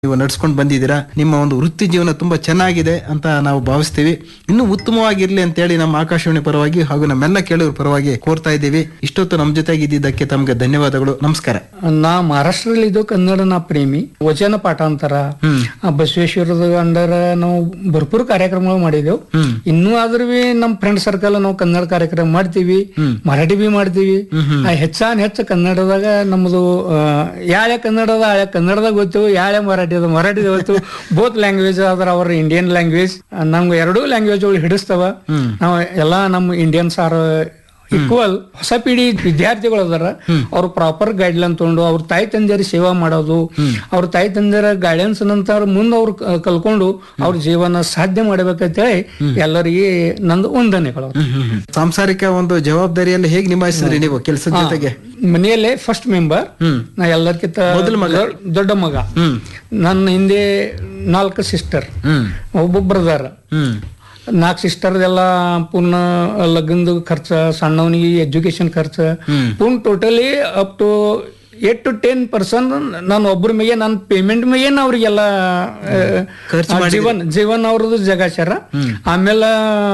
ನೀವು ನಡ್ಸ್ಕೊಂಡು ಬಂದಿದ್ದೀರಾ ನಿಮ್ಮ ಒಂದು ವೃತ್ತಿ ಜೀವನ ತುಂಬಾ ಚೆನ್ನಾಗಿದೆ ಅಂತ ನಾವು ಭಾವಿಸ್ತೀವಿ ಇನ್ನೂ ಉತ್ತಮವಾಗಿರ್ಲಿ ಅಂತೇಳಿ ನಮ್ಮ ಆಕಾಶವಾಣಿ ಪರವಾಗಿ ಹಾಗೂ ನಮ್ಮೆಲ್ಲ ಕೇಳುವ ಪರವಾಗಿ ಕೋರ್ತಾ ಇದ್ದೀವಿ ಇಷ್ಟೊತ್ತು ನಮ್ಮ ಜೊತೆಗೆ ಇದ್ದಿದ್ದಕ್ಕೆ ತಮಗೆ ಧನ್ಯವಾದಗಳು ನಮಸ್ಕಾರ ನಾ ಮಹಾರಾಷ್ಟ್ರದಲ್ಲಿ ಇದು ಕನ್ನಡ ನಾ ಪ್ರೇಮಿ ವಚನ ಪಾಠಾಂತರ ಆ ಬಸವೇಶ್ವರದ ಅಂಡರ್ ನಾವು ಭರ್ಪೂರ್ ಕಾರ್ಯಕ್ರಮಗಳು ಮಾಡಿದೆವು ಹ್ಮ್. ಇನ್ನೂ ಆದ್ರೂ ಬಿ ನಮ್ ಫ್ರೆಂಡ್ ಸರ್ಕಲ್ ನಾವು ಕನ್ನಡ ಕಾರ್ಯಕ್ರಮ ಮಾಡ್ತೀವಿ ಮರಾಠಿ ಬಿ ಮಾಡ್ತೀವಿ ಆ ಹೆಚ್ಚಾನ್ ಹೆಚ್ಚು ಕನ್ನಡದಾಗ ನಮ್ದು ಆ, ಯಾಳೆ ಕನ್ನಡದ ಹಳೆ ಕನ್ನಡದಾಗ ಗೊತ್ತು ಯಾಳೆ ಮರಾಠಿ ಅದ ಮರಾಠಿ ಗೊತ್ತು ಬೋತ್ ಲ್ಯಾಂಗ್ವೇಜ್ ಆದ್ರ ಅವ್ರ ಇಂಡಿಯನ್ ಲ್ಯಾಂಗ್ವೇಜ್ ನಮ್ಗೆ ಎರಡೂ ಲ್ಯಾಂಗ್ವೇಜ್ ಹಿಡಿಸ್ತವ ನಾವು ಎಲ್ಲಾ ನಮ್ಮ ಇಂಡಿಯನ್ಸ್ ಆರ್ ಈಕ್ವಲ್ ಹೊಸ ಪೀಳಿ ವಿದ್ಯಾರ್ಥಿಗಳು ಅದಾರ ಅವ್ರು ಪ್ರಾಪರ್ ಗೈಡ್ಲೈನ್ ತಗೊಂಡು ಅವ್ರ ತಾಯಿ ತಂದೆಯರ ಸೇವಾ ಮಾಡೋದು ಅವ್ರ ತಾಯಿ ತಂದೆಯರ ಗೈಡೆನ್ಸ್ ನಂತರ ಮುಂದೆ ಅವ್ರು ಕ- ಕಲ್ಕೊಂಡು ಅವ್ರ ಜೀವನ ಸಾಧ್ಯ ಮಾಡ್ಬೇಕಂತೇಳಿ ಎಲ್ಲರಿಗೆ ನಂದು ವಂದನೆಗಳು ಸಾಂಸಾರಿಕ ಒಂದು ಜವಾಬ್ದಾರಿಯಲ್ಲಿ ಹೇಗೆ ನಿಭಾಯಿಸಿದ್ರಿ ನೀವು ಕೆಲಸದ ಜೊತೆಗೆ ಮನೆಯಲ್ಲೇ ಫಸ್ಟ್ ಮೆಂಬರ್ ನಾ ಎಲ್ಲರ್ಕಿಂತ ದೊಡ್ಡ- ದೊಡ್ಡ ಮಗ ಹ್ಮ್ ನನ್ನ ಹಿಂದೆ ನಾಲ್ಕು ಸಿಸ್ಟರ್ ಹ್ಮ್ ಒಬ್ಬ ಬ್ರದರ್ ಹ್ಮ್ ನಾಲ್ಕು ಸಿಸ್ಟರ್ದೆಲ್ಲ ಪೂರ್ಣ ಲಗ್ನದ ಖರ್ಚ ಸಣ್ಣವನಿಗೆ ಎಜುಕೇಶನ್ ಖರ್ಚ ಪೂರ್ಣ totally up to eight to ten percent ನಾನು ಒಬ್ಬರ ಮೇಲೆ ನನ್ನ ಪೇಮೆಂಟ್ ಮೇಲೆ ಅವ್ರಿಗೆಲ್ಲ ಆ, ಖರ್ಚು ಆ, ಜೀವನ್ ಜೀವನ್ ಅವ್ರದ್ದು ಜಗಾಚಾರ ಆಮೇಲೆ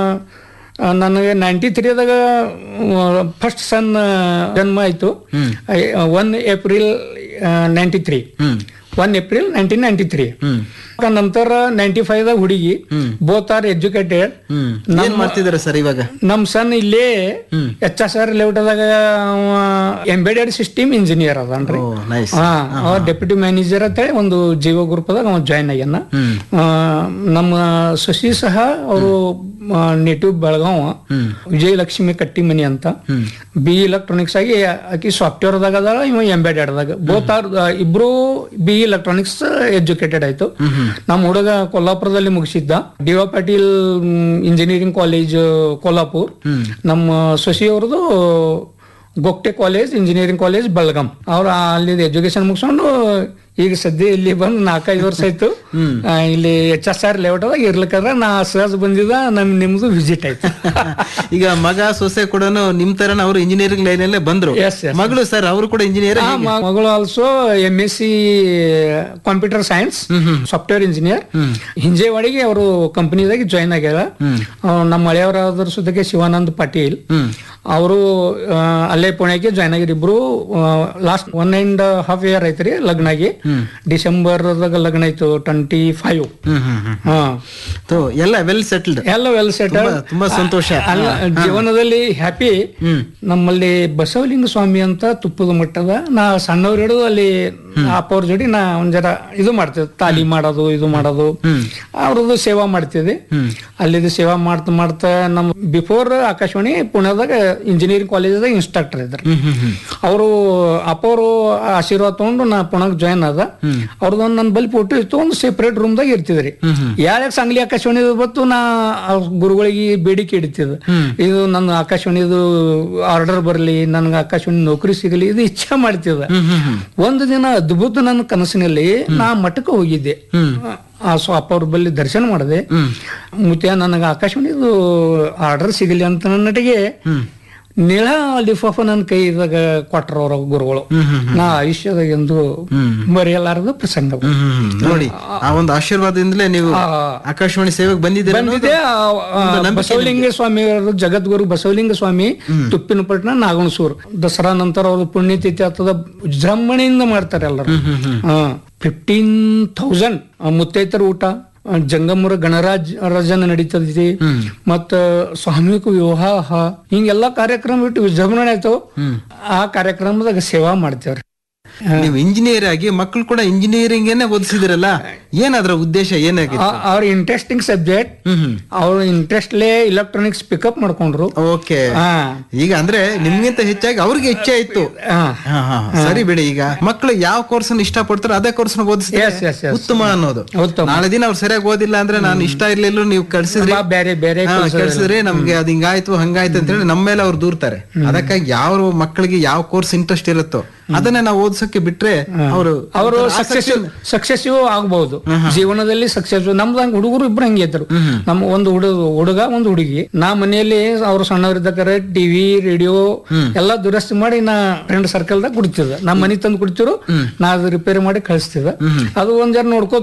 ಆ, ನನಗೆ ನೈಂಟಿ ತ್ರೀದಾಗ ಫಸ್ಟ್ ಸನ್ ಜನ್ಮ ಆಯ್ತು one April ninety three hmm one April nineteen ninety three hmm ನಂತರ ನೈಂಟಿ ಫೈವ್ ದಾಗ ಹುಡುಗಿ ಬೋತ್ ಆರ್ ಎಜುಕೇಟೆಡ್ ಹ್ಮ್ ಏನ್ ಮಾಡ್ತಿದಾರೆ ಸರ್ ಇವಾಗ ನಮ್ ಸನ್ ಇಲ್ಲೇ ಎಚ್ ಎಸ್ ಆರ್ ಲೇಔಟದಾಗ ಎಂಬೆಡೆಡ್ ಸಿಸ್ಟಮ್ ಇಂಜಿನಿಯರ್ ಅದನ್ರಿ ಓ ನೈಸ್ ಹಾ ಅವ ಡೆಪ್ಯೂಟಿ ಮ್ಯಾನೇಜರ್ ಅಂತೇಳಿ ಒಂದು ಜೀವ ಗ್ರೂಪ್ದಾಗ ಅವ ಜಾಯ್ನ್ ಆಗ್ಯಾನ ಹ್ಮ್ ಆ, ನಮ್ಮ ಶಶಿ ಸಹ ಅವರು ನೇಟಿವ್ ಬೆಳಗಾವ ವಿಜಯಲಕ್ಷ್ಮಿ ಕಟ್ಟಿಮನಿ ಅಂತ ಬಿ ಇಲೆಕ್ಟ್ರಾನಿಕ್ಸ್ ಆಗಿ ಆಕಿ ಸಾಫ್ಟ್ವೇರ್ ದಾಗ ಅದಾಳ ಇವ ಎಂಬೆಡೆಡ್ ದಾಗ ಬೋತ್ ಆರ್ ಇಬ್ರು ಬಿ ಇಲೆಕ್ಟ್ರಾನಿಕ್ಸ್ ಎಜುಕೇಟೆಡ್ ಆಯ್ತು ನಮ್ಮ ಹುಡುಗ ಕೊಲ್ಲಾಪುರದಲ್ಲಿ ಮುಗಿಸಿದ್ದ D O Patil engineering college Kolhapur ನಮ್ಮ ಶಶಿ ಅವ್ರದ್ದು Gogte college engineering college Belgaum ಅವ್ರು ಅಲ್ಲಿ ಎಜುಕೇಶನ್ ಮುಗಿಸ್ಕೊಂಡು ಈಗ ಸದ್ಯ ಇಲ್ಲಿ ಬಂದು ನಾಲ್ಕೈದು ವರ್ಷ ಆಯ್ತು ಆ, ಇಲ್ಲಿ ಎಚ್ ಎಸ್ ಆರ್ ಲೇಔಟ್ ಒಳಗೆ ಇರ್ಲಿಕ್ಕಂದ್ರ ನಾ ಸಹಜ ಬಂದಿದ್ದ ನಮ್ ನಿಮ್ದು ವಿಸಿಟ್ ಆಯ್ತು ಈಗ ಮಗ ಸೊಸೆ ಕೂಡ ನಿಮ್ ತರನ ಅವರು ಇಂಜಿನಿಯರಿಂಗ್ ಲೈನ್ ಅಲ್ಲೇ ಬಂದ್ರು ಎಸ್ ಎಸ್ ಮಗಳು ಸರ್ ಅವರು ಕೂಡ ಇಂಜಿನಿಯರ್ ಆ, ಮ- ಮಗಳು also M S C computer science software engineer ಹಿಂಜೇವಾಡಿಗೆ ಅವರು ಕಂಪನಿದಾಗ ಜಾಯ್ನ್ ಆಗ್ಯಾರ ಅವ್ರು ನಮ್ಮ ಮಳೆಯವರಾದ್ರ ಸುದ್ದಕ್ಕೆ ಶಿವಾನಂದ್ ಪಾಟೀಲ್ ಹ್ಮ್ ಅವರು ಅಲ್ಲೇ ಪುಣೆಗೆ ಜಾಯ್ನ್ ಆಗಿರಿ ಇಬ್ರು last one and half year ಐತ್ರಿ ಲಗ್ನ ಆಗಿ ಡಿಸೆಂಬರ್ ಲಗ್ನ ಆಯ್ತು ಟ್ವೆಂಟಿ ಫೈವ್ ಹ್ಮ್ ಹ್ಮ್ ಹ್ಮ್ ಹಾ ತೋ ಎಲ್ಲ ವೆಲ್ ಸೆಟಲ್ಡ್ ಎಲ್ಲ ವೆಲ್ ಸೆಟಲ್ ತುಂಬಾ ಸಂತೋಷ ಅಲ್ಲ ಜೀವನದಲ್ಲಿ ಹ್ಯಾಪಿ ಹ್ಮ್ ನಮ್ಮಲ್ಲಿ ಬಸವಲಿಂಗ ಸ್ವಾಮಿ ಅಂತ ತುಪ್ಪದ ಮಟ್ಟದ ನಾ ಸಣ್ಣವ್ರು ಹಿಡಿದು ಅಲ್ಲಿ ಅಪ್ಪವ್ರ ಜೋಡಿ ನಾ ಒಂದ್ ಜರ ಇದು ಮಾಡ್ತಿದ್ದೆ ತಾಲಿ ಮಾಡೋದು ಇದು ಮಾಡೋದು ಅವ್ರದ್ದು ಸೇವಾ ಮಾಡ್ತಿದ್ದೆ ಅಲ್ಲಿದ್ದು ಸೇವಾ ಮಾಡ್ತಾ ಮಾಡ್ತಾ ನಮ್ ಬಿಫೋರ್ ಆಕಾಶವಾಣಿ ಪುಣೆದಾಗ ಇಂಜಿನಿಯರಿಂಗ್ ಕಾಲೇಜದಾಗ ಇನ್ಸ್ಟ್ರಕ್ಟರ್ ಇದ್ರು ಹ್ಮ್ ಹ್ಮ್ ಹ್ಮ್ ಅವರು ಅಪ್ಪವರು ಆಶೀರ್ವಾದ ತಗೊಂಡು ನಾ ಪುಣಕ್ ಜಾಯ್ನ್ ಆದ ಅವ್ರದ್ದೊಂದು ನನ್ನ ಬಲ್ಲಿ ಫೋಟೋ ಇತ್ತು ಒಂದು ಸೆಪರೇಟ್ ರೂಮ್ದಾಗ ಇರ್ತಿದ್ರಿ ಯಾರ್ಯಾಕ ಸಂಗ್ಲಿ ಆಕಾಶವಾಣಿ ಬತ್ತು ನಾ ಆ ಗುರುಗಳಿಗೆ ಬೇಡಿಕೆ ಇಡ್ತಿದ್ದೆ ಇದು ನನ್ನ ಆಕಾಶವಾಣಿದು ಆರ್ಡರ್ ಬರಲಿ ನನ್ಗೆ ಆಕಾಶವಾಣಿ ನೌಕರಿ ಸಿಗಲಿ ಇದು ಇಚ್ಛೆ ಮಾಡ್ತಿದ್ದೆ ಹ್ಮ್ ಹ್ಮ್ ಹ್ಮ್ ಒಂದು ದಿನ ಅದ್ಭುತ ನನ್ನ ಕನಸಿನಲ್ಲಿ ನಾ ಮಠಕ್ಕೆ ಹೋಗಿದ್ದೆ ಆ ಸೊ ಅಪ್ಪ ಅವ್ರ ಬಳಿ ದರ್ಶನ ಮಾಡಿದೆ ಮುತ್ಯ ನನಗೆ ಆಕಾಶವಾಣಿದು ಆರ್ಡರ್ ಸಿಗಲಿ ಅಂತ ನನ್ನಟಿಗೆ ನೀಳ ಲಿಫಾಫ ನನ್ನ ಕೈದಾಗ ಕೊಟ್ರ ಅವ್ರ ಗುರುಗಳು ನಾ ಆಯುಷ್ಯದಾಗ ಎಂದು ಮರೆಯಲಾರದ ಪ್ರಸಂಗ ಹ್ಮ್ ಹ್ಮ್ ಹ್ಮ್. ನೋಡಿ ಆ ಒಂದು ಆಶೀರ್ವಾದದಿಂದಲೇ ನೀವು ಆ, ಆಕಾಶವಾಣಿ ಸೇವೆಗೆ ಬಂದಿದ್ದೀರಾ ಬಂದಿದೆ ಆ, ಆ, ಬಸವಲಿಂಗ ಸ್ವಾಮಿ ಅವರು ಜಗದ್ಗುರು ಬಸವಲಿಂಗ ಸ್ವಾಮಿ ತುಪ್ಪಿನಪಟ್ಟಣ ನಾಗಣಸೂರ್ ದಸರಾ ನಂತರ ಅವ್ರ ಪುಣ್ಯತಿಥಿ ಆಗ್ತದ ವಿಜೃಂಭಣೆಯಿಂದ ಮಾಡ್ತಾರೆ ಎಲ್ಲರೂ ಫಿಫ್ಟೀನ್ ಥೌಸಂಡ್ ಮುತ್ತೈತರ ಊಟ ಆ, ಜಂಗಮರ ಗಣರಾಜ್ ರಾಜನ ನಡೀತೈತಿ ಮತ್ತ ಸ್ವಾಮಿಕ ವಿವಾಹ ಹಿಂಗೆಲ್ಲಾ ಕಾರ್ಯಕ್ರಮ ಬಿಟ್ಟು ವಿಜೃಂಭಣೆ ಆಯ್ತು ಆ ಕಾರ್ಯಕ್ರಮದಾಗ ಸೇವಾ ಮಾಡ್ತೇವ್ರಿ ನೀವು ಇಂಜಿನಿಯರ್ ಆಗಿ ಮಕ್ಕಳು ಕೂಡ ಇಂಜಿನಿಯರಿಂಗ್ ಓದಿಸಿದಿರಲ್ಲ ಏನಾದ್ರ ಉದ್ದೇಶ ಏನಾಗಿದೆ ಆ- ಅವ್ರ ಇಂಟ್ರೆಸ್ಟಿಂಗ್ ಸಬ್ಜೆಕ್ಟ್ ಹ್ಮ್ ಹ್ಮ್ ಅವ್ರ ಇಂಟ್ರೆಸ್ಟ್ಲೇ ಇಲೆಕ್ಟ್ರಾನಿಕ್ಸ್ ಪಿಕಪ್ ಮಾಡ್ಕೊಂಡ್ರು ಓಕೆ ಹಾ ಈಗ ಅಂದ್ರೆ ನಿಮ್ಗಿಂತ ಹೆಚ್ಚಾಗಿ ಅವ್ರಿಗೆ ಇಚ್ಛೆ ಇತ್ತು ಹಾ ಹಾ, ಹಾ, ಸರಿ ಬಿಡಿ ಈಗ ಮಕ್ಕಳು ಯಾವ ಕೋರ್ಸ್ ಇಷ್ಟ ಪಡ್ತಾರೋ ಅದೇ ಕೋರ್ಸ್ ಓದಿಸ್ತಾರೆ ಎಸ್ ಎಸ್ ಎಸ್ ಉತ್ತಮ ಅನ್ನೋದು ಉತ್ತಮ ನಾಳೆ ದಿನ ಅವ್ರು ಸರಿಯಾಗಿ ಓದಿಲ್ಲ ಅಂದ್ರೆ ನಾನು ಇಷ್ಟ ಇರ್ಲಿಲ್ಲ ನೀವು ಕಳ್ಸಿದ್ರಿ ಬಾ ಬೇರೆ ಬೇರೆ ಹಾ, ಕಳ್ಸಿದ್ರಿ ನಮ್ಗೆ ಅದ್ ಹಿಂಗಾಯ್ತು ಹಂಗಾಯ್ತು ಅಂತ ಹೇಳಿ ನಮ್ಮ ಮೇಲೆ ಅವ್ರು ದೂರ್ತಾರೆ ಅದಕ್ಕಾಗಿ ಯಾವ ಮಕ್ಕಳಿಗೆ ಯಾವ ಕೋರ್ಸ್ ಇಂಟ್ರೆಸ್ಟ್ ಇರುತ್ತೋ ಅದನ್ನೇ ನಾವು ಓದ್ಸಕ್ಕೆ ಬಿಟ್ರೆ ಅವರು ಅವರು ಸಕ್ಸೆಸಿವ್ ಸಕ್ಸೆಸಿವ್ ಆಗ್ಬಹುದು ಜೀವನದಲ್ಲಿ ಸಕ್ಸೆಸ್ ನಮ್ದಂಗ ಹುಡುಗರು ಇಬ್ರು ಹಂಗೆ ಇದ್ರು ನಮ್ಮ ಒಂದು ಹುಡುಗ ಹುಡುಗ ಒಂದು ಹುಡುಗಿ ನಾ ಮನೆಯಲ್ಲಿ ಅವ್ರು ಸಣ್ಣವರಿದ್ದಕ್ಕಾರ ಟಿವಿ ರೇಡಿಯೋ ಎಲ್ಲಾ ದುರಸ್ತಿ ಮಾಡಿ ನಾ ಫ್ರೆಂಡ್ ಸರ್ಕಲ್ ದಾಗ ಕುಡಿತಿದ್ದೆ ನಮ್ಮ ಮನೆ ತಂದು ಕುಡಿತಿರು ನಾ ಅದು ರಿಪೇರಿ ಮಾಡಿ ಕಳಿಸ್ತಿದ್ದೆ ಅದು ಒಂದ್ ಜರ ನೋಡ್ಕೋ